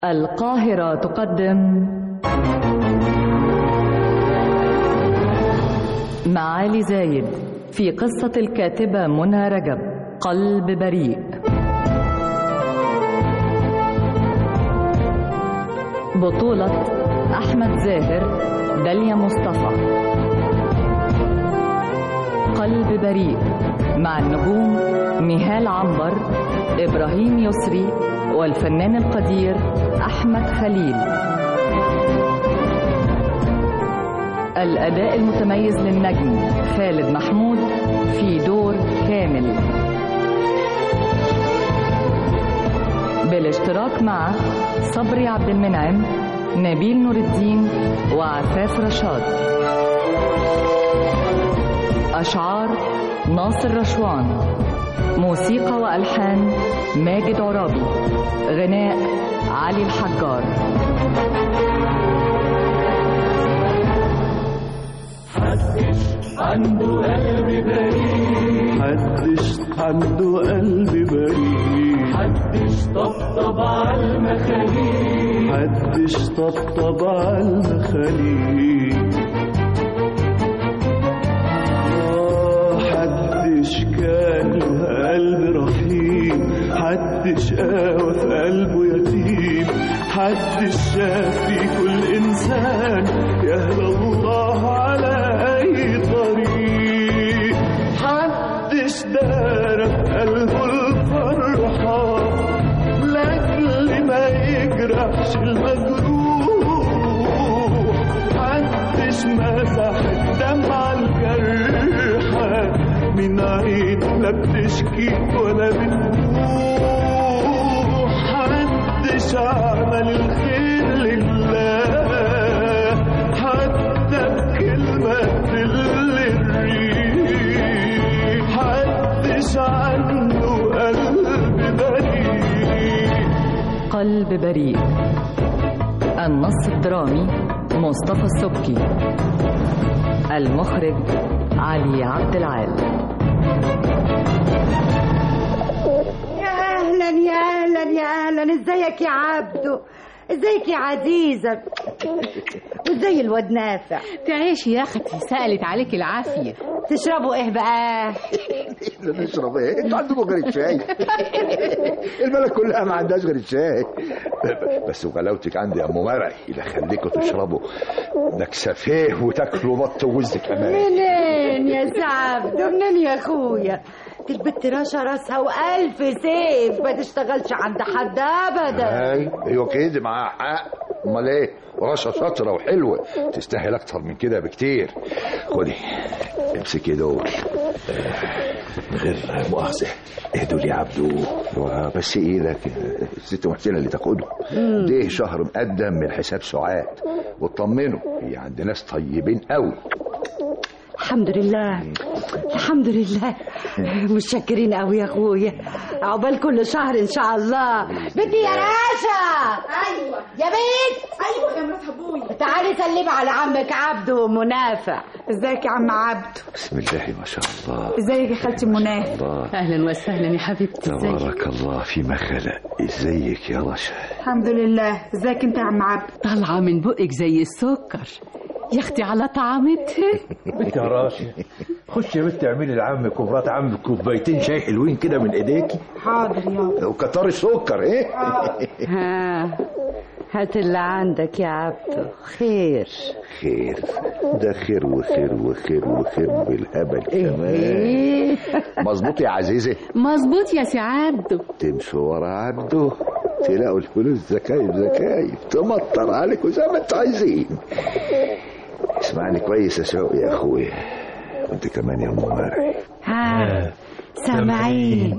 القاهرة تقدم معالي زايد في قصة الكاتبة منى رجب قلب بريء بطولة أحمد زاهر داليا مصطفى قلب بريء مع النجوم نهال عنبر إبراهيم يسري والفنان القدير أحمد خليل الأداء المتميز للنجم خالد محمود في دور كامل بالاشتراك مع صبري عبد المنعم نبيل نور الدين وعفاف رشاد أشعار ناصر رشوان موسيقى وألحان ماجد عرابي غناء علي الحجار عنده قلب بريء محدش عنده قلب بريء محدش طبطب على المخاليق محدش طبطب على المخاليق آه، حدش كان له قلب رحيم حدش قاوى في قلبه يتيم حدش شاف في كل إنسان يهدى الله على أي طريق حدش دار في قلبه الفرحة لأجل ما يجرحش المجروح محدش مسح الدمعة الجرحى من عين لا بتشكي ولا بتبوح محدش عمل الخير لله حتى بكلمة تل الريح محدش عنده قلب بريء قلب بريء النص الدرامي مصطفى السبكي المخرج علي عبد العال يا اهلا يا اهلا يا اهلا ازيك يا عبدو ازيك يا عزيزة وازاي الواد نافع تعيشي يا اختي سألت عليك العافية تشربوا ايه بقى لا نشرب ايه انتوا عندكم غير الشاي البلد كلها ما عندهاش غير الشاي بس وغلاوتك عندي يا ام مرعي اللي خليكم تشربوا نكسفيه وتاكلوا بط ووز كمان منين يا سعبدو منين يا اخويا دي البت راشا راسها والف سيف ما تشتغلش عند حد ابدا اي ايوه كده معاها حق امال ايه رشا شاطره وحلوه تستاهل اكتر من كده بكتير خدي امسكي دول من غير مؤاخذه ايه دول يا عبدو بس ايدك الست محسنه اللي تاخده ده شهر مقدم من حساب سعاد واطمنوا هي عند ناس طيبين قوي الحمد لله الحمد لله متشكرين قوي يا اخويا عقبال كل شهر ان شاء الله بدي يا راشا ايوه يا بنت ايوه يا مرات ابويا تعالي سلمي على عمك عبده ومنافع ازيك يا عم عبده بسم الله ما شاء الله ازيك يا خالتي منى الله أهلا وسهلا يا حبيبتي ازيك تبارك الله فيما خلق ازيك يا رشا الحمد لله ازيك انت يا عم عبده طالعة من بقك زي السكر يا اختي على طعمتها بنت يا راشد خش يا بنت اعملي لعمك ومرات عمك كوبايتين شاي حلوين كده من ايديكي حاضر يابا وكتر السكر ايه ها هات اللي عندك يا عبده خير خير ده خير وخير وخير وخير بالهبل كمان ايه مظبوط يا عزيزي مظبوط يا سي عبده تمشوا ورا عبده تلاقوا الفلوس زكايب زكايب تمطر عليكم زي ما انتوا عايزين اسمعني كويس يا شوقي يا اخويا وانت كمان يا ام مرعي ها سامعين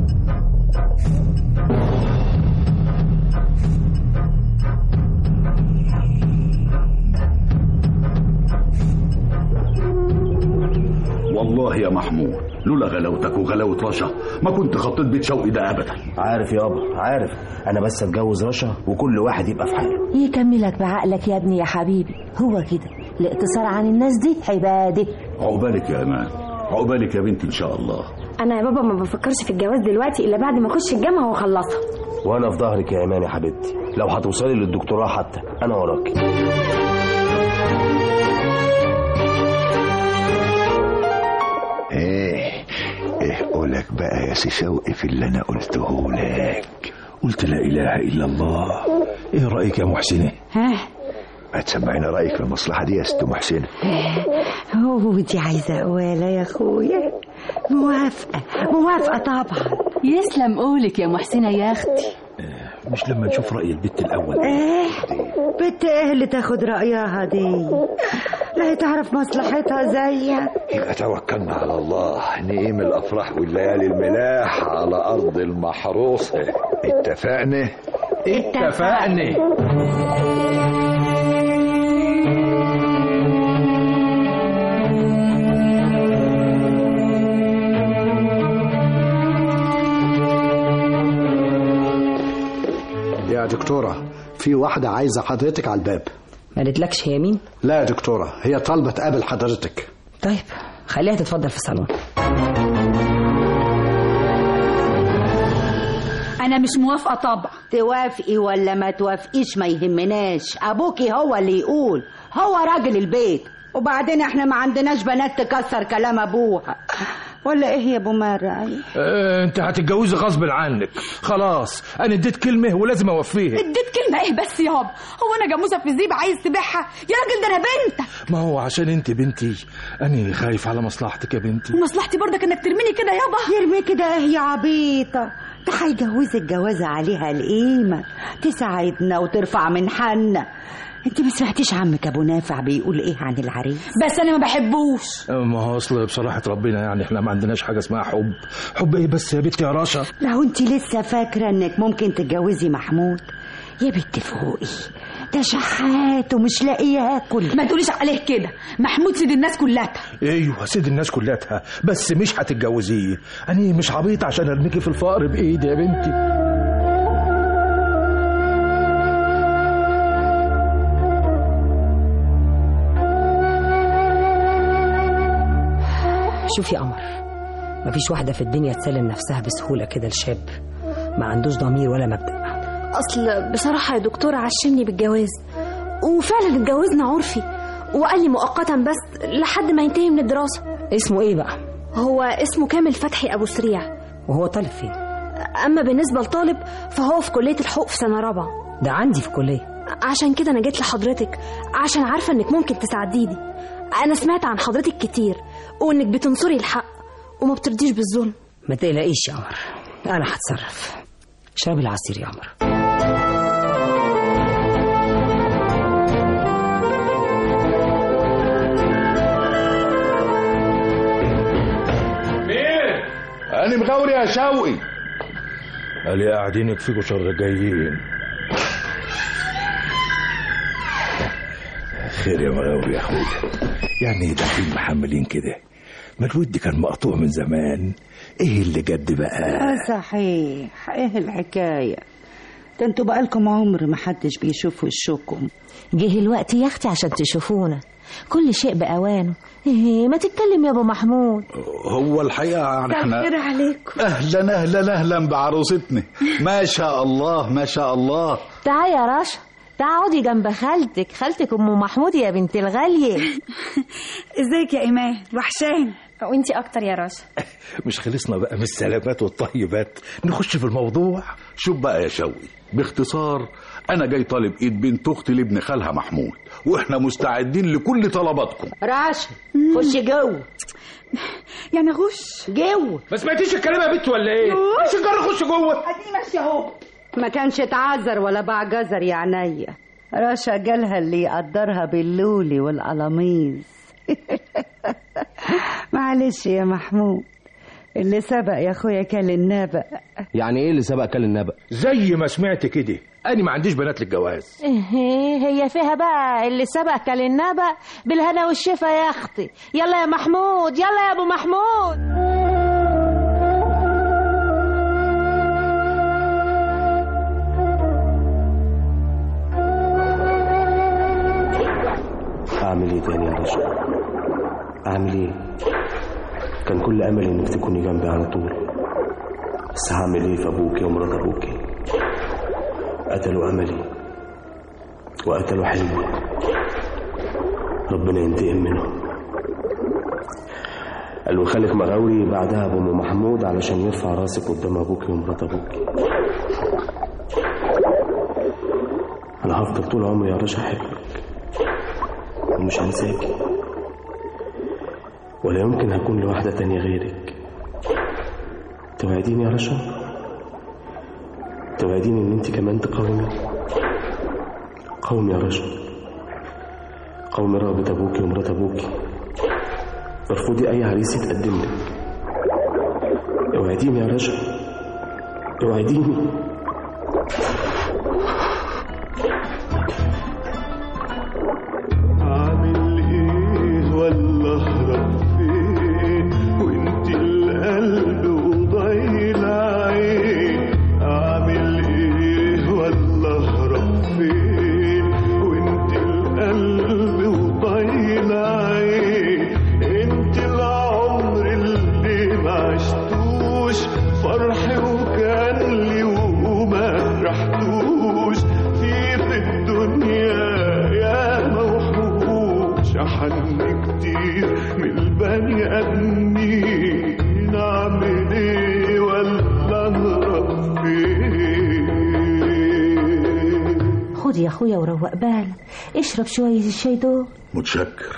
والله يا محمود لولا غلاوتك وغلاوة رشا ما كنت خطيت بيت شوقي ده ابدا عارف يابا عارف انا بس اتجوز رشا وكل واحد يبقى في حاله يكملك بعقلك يا ابني يا حبيبي هو كده الاقتصار عن الناس دي عباده عقبالك يا امان عقبالك يا بنتي ان شاء الله انا يا بابا ما بفكرش في الجواز دلوقتي الا بعد ما اخش الجامعه واخلصها وانا في ظهرك يا ايمان يا حبيبتي لو هتوصلي للدكتوراه حتى انا وراكي ايه ايه قولك بقى يا سي شوقي في اللي انا قلته لك قلت لا اله الا الله ايه رايك يا محسنه ها ما تسمعينا رايك في المصلحه دي يا ست محسنه هو دي عايزة قوالة يا اخويا موافقة موافقة طبعا يسلم قولك يا محسنة يا أختي مش لما نشوف راي البت الاول ايه بنت ايه اللي تاخد رأيها دي لا هي تعرف مصلحتها زيك يبقى توكلنا على الله نقيم الافراح والليالي الملاح على ارض المحروسه اتفقنا اتفقنا يا دكتورة في واحدة عايزة حضرتك على الباب ما قالتلكش هي مين لا يا دكتورة هي طالبة تقابل حضرتك طيب خليها تتفضل في الصالون انا مش موافقه طبعا توافقي ولا ما توافقيش ما يهمناش ابوكي هو اللي يقول هو راجل البيت وبعدين احنا ما عندناش بنات تكسر كلام ابوها ولا ايه يا ابو مرعي آه، انت هتتجوزي غصب عنك خلاص انا اديت كلمه ولازم اوفيها اديت كلمه ايه بس يابا هو انا جاموسه في زيب عايز تبيعها يا راجل ده انا بنتك ما هو عشان انت بنتي انا خايف على مصلحتك يا بنتي ومصلحتي برضك انك ترميني كده يابا يرمي كده ايه يا عبيطة ده هيجوزك جوازة عليها القيمة تساعدنا وترفع من حالنا انت ما سمعتيش عمك ابو نافع بيقول ايه عن العريس بس انا ما بحبوش ما هو اصل بصراحه ربنا يعني احنا ما عندناش حاجه اسمها حب حب ايه بس يا بنتي يا رشا لو انت لسه فاكرة انك ممكن تتجوزي محمود يا بنت فوقي ده شحات ومش لاقي ياكل ما تقوليش عليه كده محمود سيد الناس كلها ايوه سيد الناس كلها بس مش هتتجوزيه انا مش عبيط عشان ارميكي في الفقر بايدي يا بنتي شوف يا قمر مفيش واحدة في الدنيا تسلم نفسها بسهولة كده لشاب ما عندوش ضمير ولا مبدأ اصل بصراحه يا دكتور عشمني بالجواز وفعلا اتجوزنا عرفي وقال لي مؤقتا بس لحد ما ينتهي من الدراسه اسمه ايه بقى هو اسمه كامل فتحي ابو سريع وهو طالب فين اما بالنسبه لطالب فهو في كليه الحقوق في سنه رابعه ده عندي في كلية عشان كده انا جيت لحضرتك عشان عارفه انك ممكن تساعديني انا سمعت عن حضرتك كتير وانك بتنصري الحق وما بترضيش بالظلم ما تقلقيش يا قمر انا هتصرف اشربي العصير يا قمر مين انا مغاوري يا شوقي قال يا قاعدين يكفيكوا شر جايين خير يا مغاوري يا اخويا يعني داخلين محملين كده ما الود كان مقطوع من زمان ايه اللي جد بقى اه صحيح ايه الحكاية ده انتوا بقالكم عمر ما حدش بيشوف وشكم جه الوقت يا اختي عشان تشوفونا كل شيء بأوانه إيه ما تتكلم يا ابو محمود هو الحقيقة يعني احنا عليكم اهلا اهلا اهلا بعروستنا ما شاء الله ما شاء الله تعالي يا رشا تعالي جنب خالتك خالتك ام محمود يا بنت الغالية ازيك يا ايمان وحشان وانتي اكتر يا رشا مش خلصنا بقى من السلامات والطيبات نخش في الموضوع شوف بقى يا شوقي باختصار انا جاي طالب ايد بنت اختي لابن خالها محمود واحنا مستعدين لكل طلباتكم راشد خش جوه يعني غش جوه ما سمعتيش الكلام يا بنت ولا ايه مش الجر خش جوه ادي ماشيه اهو ما كانش اتعذر ولا باع جزر يا عينيا رشا جالها اللي يقدرها باللولي والقلاميز معلش يا محمود اللي سبق يا اخويا كان النبأ يعني ايه اللي سبق كل النبأ زي ما سمعت كده انا ما عنديش بنات للجواز إيه هي فيها بقى اللي سبق كل النبأ بالهنا والشفا يا اختي يلا يا محمود يلا يا ابو محمود اعمل ايه تاني يا رشا اعمل ايه كان كل املي انك تكوني جنبي على طول بس هعمل ايه في ابوكي ومرات ابوكي قتلوا أملي وقتلوا حلمي ربنا ينتقم منهم قالوا خالك مغاوري بعدها بأم محمود علشان يرفع راسك قدام أبوكي ومرات أبوكي أنا هفضل طول عمري يا رشا أحبك ومش هنساكي ولا يمكن هكون لواحدة تانية غيرك توعديني يا رشا توعديني ان انت كمان تقاومي قومي يا رشا قومي رغبة ابوكي ومرات ابوكي ارفضي اي عريس يتقدم لك اوعديني يا رشا اوعديني عامل ايه ولا اهرب فين وانت القلب وضي العين عامل ايه ولا اهرب فين وانت القلب وضي العين انت العمر اللي ما عشتوش فرح وكان لي وما رحتوش في في الدنيا يا موحوش أحن كتير من البني آدمين أعمل إيه ولا أهرب فين خد يا اخويا وروق بالك اشرب شوية الشاي دول متشكر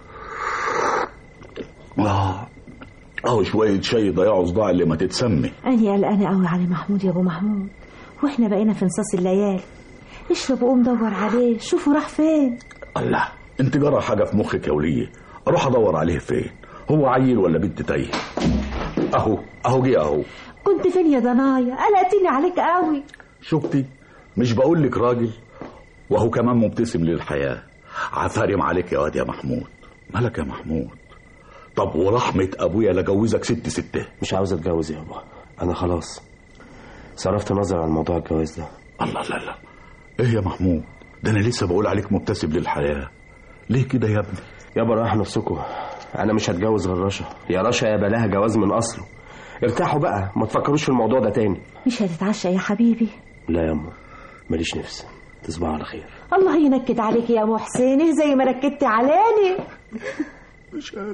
اه اهو شوية شاي يضيعوا صداع اللي ما تتسمي أنا قلقانة قوي على محمود يا أبو محمود وإحنا بقينا في نصاص الليالي اشرب وقوم دور عليه شوفوا راح فين الله انت جرى حاجة في مخك يا وليه اروح ادور عليه فين هو عيل ولا بنت تايه اهو اهو جه اهو كنت فين يا ضنايا قلقتني عليك قوي شفتي مش بقول لك راجل وهو كمان مبتسم للحياة عفارم عليك يا واد يا محمود مالك يا محمود طب ورحمة ابويا لجوزك ست ستة مش عاوز اتجوز يا ابا انا خلاص صرفت نظر عن موضوع الجواز ده الله لا لا ايه يا محمود ده انا لسه بقول عليك مبتسم للحياة ليه كده يا ابني يابا راح نفسكم انا مش هتجوز غير رشا يا رشا يا بلاها جواز من اصله ارتاحوا بقى ما تفكروش في الموضوع ده تاني مش هتتعشى يا حبيبي لا يا أما ماليش نفس تصبحوا على خير الله ينكد عليك يا محسن إيه زي ما نكدت علاني مش قادر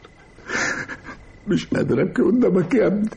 مش قادر ابكي قدامك يا ابني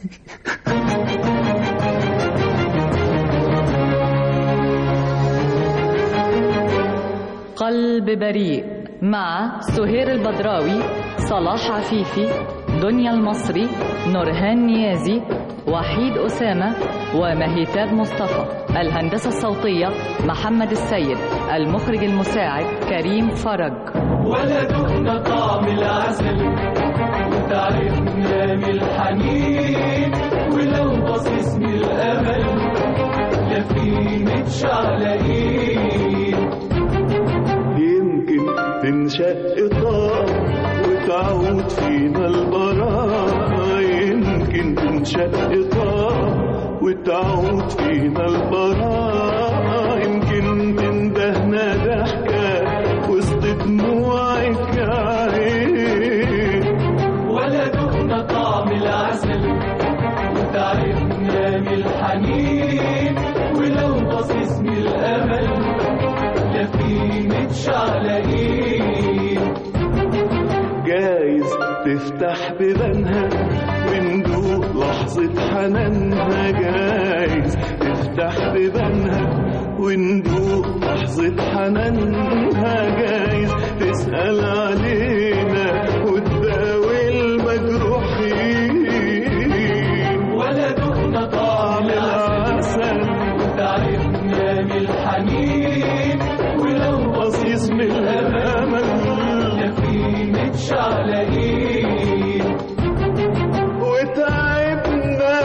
قلب بريء مع سهير البدراوي صلاح عفيفي دنيا المصري نورهان نيازي وحيد أسامة ومهيتاب مصطفى الهندسة الصوتية محمد السيد المخرج المساعد كريم فرج ولا دقنا طعم العسل وتعرفنا من الحنين ولو باصص من الامل لا في متشعلقين يمكن تنشق طاق وتعود فينا البراءة يمكن تنشق طاق وتعود فينا البراءة يمكن تندهنا ضحكة وسط دموعك يا عين ولا دقنا طعم العسل وتعرفنا من الحنين ولو باصص من الامل لا في متشعلقين جايز تفتح بيبانها وندوق لحظة حنانها جايز تفتح بيبانها وندوق لحظة حنانها جايز تسأل علينا وتداوي المجروحين ولا دقنا طعم العسل وتعرفنا من الحنين ولو بصيص من الأمل لا في متشعلقين وتعبنا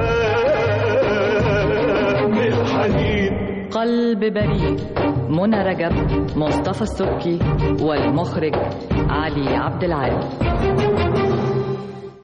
من الحنين قلب بريء منى رجب مصطفى السبكي والمخرج علي عبد العال